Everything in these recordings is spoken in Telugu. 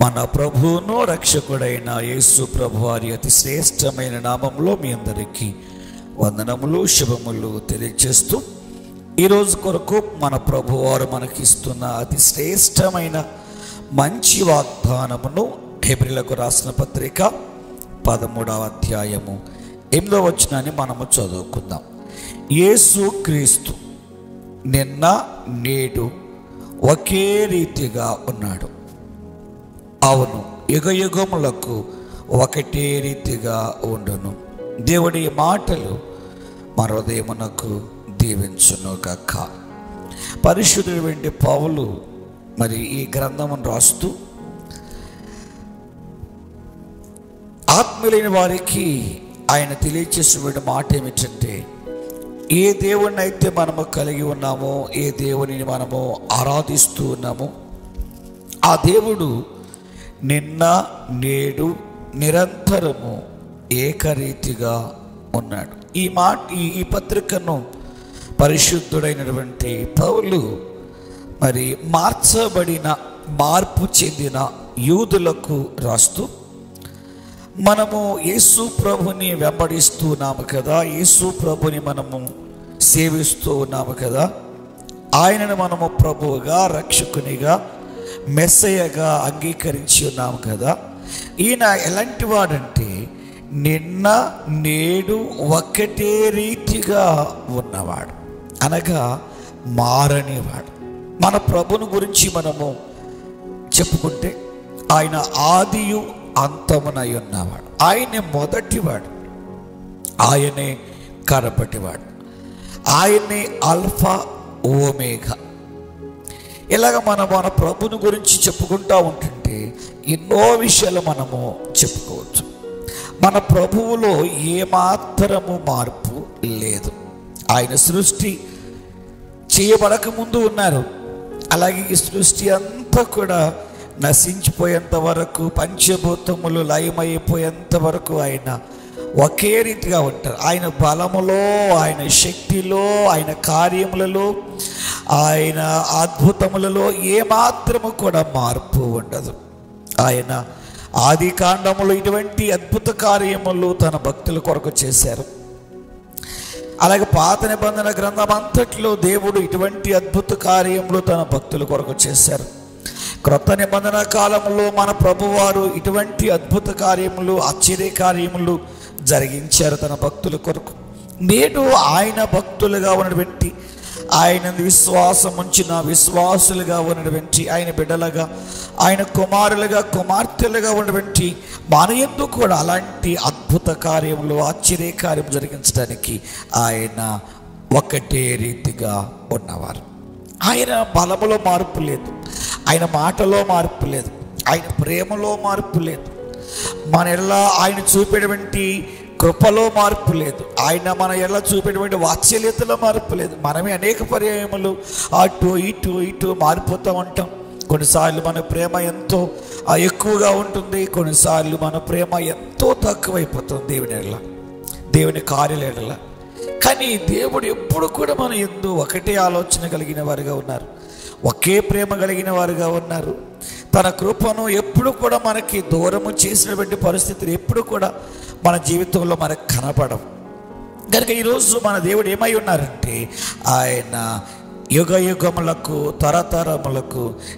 మన ప్రభువును రక్షకుడైన యేసు ప్రభు వారి అతి శ్రేష్టమైన నామంలో మీ అందరికీ వందనములు శుభములు తెలియజేస్తూ ఈరోజు కొరకు మన ప్రభువారు మనకిస్తున్న అతి శ్రేష్టమైన మంచి వాగ్దానమును హెబ్రిలకు రాసిన పత్రిక పదమూడవ అధ్యాయము ఎనిమిదవ వచనాన్ని మనము చదువుకుందాం యేసు క్రీస్తు నిన్న నేడు ఒకే రీతిగా ఉన్నాడు అవును యుగ యుగములకు ఒకటే రీతిగా ఉండును దేవుడి మాటలు మన హృదయమునకు దీవించును గక్క పరిశుద్ధుడు వెండి పౌలు మరి ఈ గ్రంథమును రాస్తూ ఆత్మీయులైన వారికి ఆయన తెలియచేసిన మాట ఏమిటంటే ఏ దేవుణ్ణి అయితే మనము కలిగి ఉన్నామో ఏ దేవునిని మనము ఆరాధిస్తూ ఉన్నామో ఆ దేవుడు నిన్న నేడు నిరంతరము ఏకరీతిగా ఉన్నాడు ఈ మాట ఈ ఈ పత్రికను పరిశుద్ధుడైనటువంటి పౌలు మరి మార్చబడిన మార్పు చెందిన యూదులకు రాస్తూ మనము యేసు ప్రభుని వెంబడిస్తూ ఉన్నాము కదా యేసు ప్రభుని మనము సేవిస్తూ ఉన్నాము కదా ఆయనను మనము ప్రభువుగా రక్షకునిగా మెస్సయ్యగా అంగీకరించి ఉన్నాము కదా ఈయన ఎలాంటి వాడంటే నిన్న నేడు ఒక్కటే రీతిగా ఉన్నవాడు అనగా మారనివాడు మన ప్రభుని గురించి మనము చెప్పుకుంటే ఆయన ఆదియు అంతమునై ఉన్నవాడు ఆయనే మొదటివాడు ఆయనే కడపటివాడు ఆయనే అల్ఫా ఓమేఘ ఇలాగ మనం మన ప్రభుని గురించి చెప్పుకుంటూ ఉంటుంటే ఎన్నో విషయాలు మనము చెప్పుకోవచ్చు మన ప్రభువులో ఏమాత్రము మార్పు లేదు ఆయన సృష్టి చేయబడక ముందు ఉన్నారు అలాగే ఈ సృష్టి అంతా కూడా నశించిపోయేంత వరకు పంచభూతములు లయమైపోయేంత వరకు ఆయన ఒకే రీతిగా ఉంటారు ఆయన బలములో ఆయన శక్తిలో ఆయన కార్యములలో ఆయన అద్భుతములలో ఏమాత్రము కూడా మార్పు ఉండదు ఆయన ఆది కాండములో ఇటువంటి అద్భుత కార్యములు తన భక్తుల కొరకు చేశారు అలాగే పాత నిబంధన గ్రంథం అంతట్లో దేవుడు ఇటువంటి అద్భుత కార్యములు తన భక్తుల కొరకు చేశారు క్రొత్త నిబంధన కాలంలో మన ప్రభువారు ఇటువంటి అద్భుత కార్యములు ఆశ్చర్య కార్యములు జరిగించారు తన భక్తుల కొరకు నేడు ఆయన భక్తులుగా ఉన్నటువంటి ఆయన విశ్వాసం ఉంచిన విశ్వాసులుగా ఉన్నటువంటి ఆయన బిడ్డలుగా ఆయన కుమారులుగా కుమార్తెలుగా ఉన్నటువంటి మన ఎందుకు కూడా అలాంటి అద్భుత కార్యములు ఆశ్చర్య కార్యం జరిగించడానికి ఆయన ఒకటే రీతిగా ఉన్నవారు ఆయన బలములో మార్పు లేదు ఆయన మాటలో మార్పు లేదు ఆయన ప్రేమలో మార్పు లేదు మన ఎలా ఆయన చూపేటువంటి కృపలో మార్పు లేదు ఆయన మన ఎలా చూపేటువంటి వాత్సల్యతలో మార్పు లేదు మనమే అనేక పర్యాయములు అటు ఇటు ఇటు మారిపోతూ ఉంటాం కొన్నిసార్లు మన ప్రేమ ఎంతో ఆ, ఎక్కువగా ఉంటుంది కొన్నిసార్లు మన ప్రేమ ఎంతో తక్కువైపోతుంది దేవుని ఎడల దేవుని కార్యాల ఎడల కానీ దేవుడు ఎప్పుడు కూడా మన ఎందు ఒకటే ఆలోచన కలిగిన వారుగా ఉన్నారు ఒకే ప్రేమ కలిగిన వారుగా ఉన్నారు తన కృపను ఎప్పుడు కూడా మనకి దూరము చేసినటువంటి పరిస్థితులు ఎప్పుడు కూడా మన జీవితంలో మనకు కనపడవు కనుక ఈరోజు మన దేవుడు ఏమై ఉన్నారంటే ఆయన యుగ యుగములకు తరతరములకు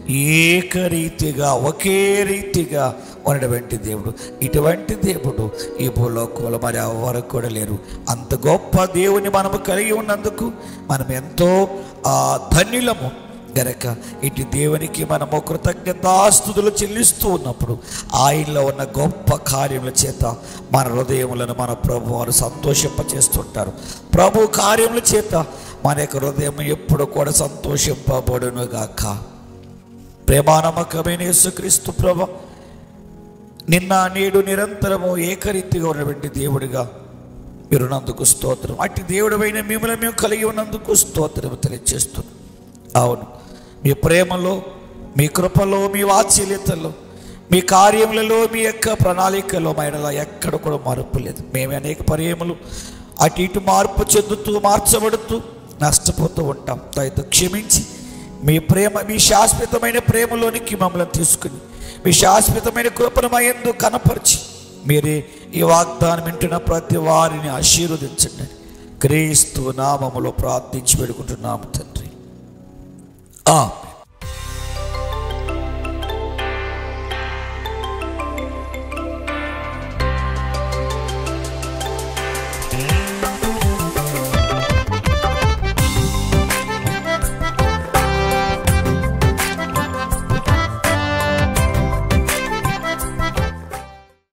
ఏకరీతిగా ఒకే రీతిగా ఉన్నటువంటి దేవుడు ఇటువంటి దేవుడు ఈ భూలోకంలో మరి ఎవరు కూడా లేరు అంత గొప్ప దేవుని మనము కలిగి ఉన్నందుకు మనం ఎంతో ఆ, ధన్యులము గనక ఇటు దేవునికి మనము కృతజ్ఞతాస్తుతులు చెల్లిస్తూ ఉన్నప్పుడు ఆయనలో ఉన్న గొప్ప కార్యముల చేత మన హృదయములను మన ప్రభు వారు సంతోషింపచేస్తుంటారు ప్రభు కార్యముల చేత మన యొక్క హృదయం ఎప్పుడు కూడా సంతోషింపబడును గాక ప్రేమానమ్మకమైన యేసుక్రీస్తు ప్రభ నిన్న నేడు నిరంతరము ఏకరీతిగా ఉన్నటువంటి దేవుడిగా మీరున్నందుకు స్తోత్రం అట్టి దేవుడమైన మిమ్మల్ని మేము కలిగి ఉన్నందుకు స్తోత్రం తెలియజేస్తున్నాం అవును మీ ప్రేమలో మీ కృపలో మీ వాత్సల్యతలో మీ కార్యములలో మీ యొక్క ప్రణాళికలో మైనలా ఎక్కడ కూడా మార్పు లేదు మేము అనేక పర్యములు అటు ఇటు మార్పు చెందుతూ మార్చబడుతూ నష్టపోతూ ఉంటాం దయతో క్షమించి మీ ప్రేమ మీ శాశ్వతమైన ప్రేమలోనికి మమ్మల్ని తీసుకుని మీ శాశ్వతమైన కృపను మా యందు కనపరిచి మీరే ఈ వాగ్దానం వింటున్న ప్రతి వారిని ఆశీర్వదించండి క్రీస్తు నామములో ప్రార్థించి పెడుకుంటున్నాము తండ్రి ఆ